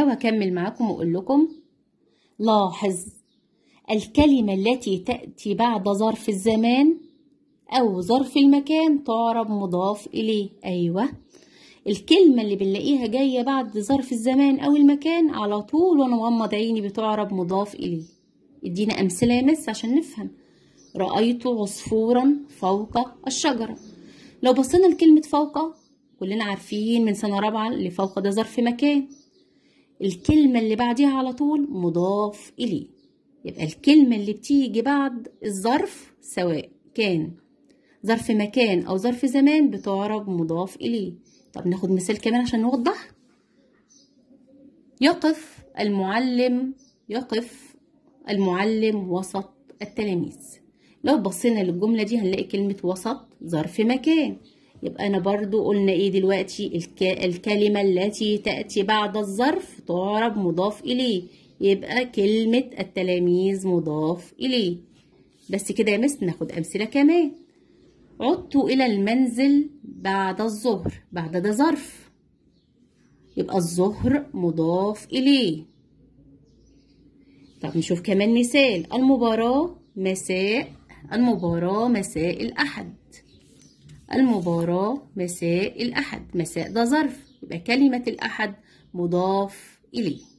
وهكمل معاكم وأقول لكم لاحظ الكلمة التي تأتي بعد ظرف الزمان أو ظرف المكان تعرب مضاف إليه أيوة الكلمة اللي بنلاقيها جاية بعد ظرف الزمان أو المكان على طول وأنا مغمض عيني بتعرب مضاف إليه ادينا أمثلة يا مس عشان نفهم رأيت عصفورا فوق الشجرة لو بصينا لكلمة فوق كلنا عارفين من سنة رابعة اللي فوق ده ظرف مكان الكلمة اللي بعديها على طول مضاف إليه يبقى الكلمة اللي بتيجي بعد الظرف سواء كان ظرف مكان أو ظرف زمان بتعرب مضاف إليه طب ناخد مثال كمان عشان نوضح يقف المعلم يقف المعلم وسط التلاميذ لو بصينا للجملة دي هنلاقي كلمة وسط ظرف مكان يبقى أنا برضو قلنا إيه دلوقتي الك... الكلمة التي تأتي بعد الظرف تعرب مضاف إليه يبقى كلمة التلاميذ مضاف إليه بس كده يا مس ناخد أمثلة كمان عدت إلى المنزل بعد الظهر بعد ده ظرف يبقى الظهر مضاف إليه طب نشوف كمان مثال المباراة مساء المباراة مساء الأحد المباراة مساء الأحد مساء ده ظرف يبقى كلمة الأحد مضاف إليه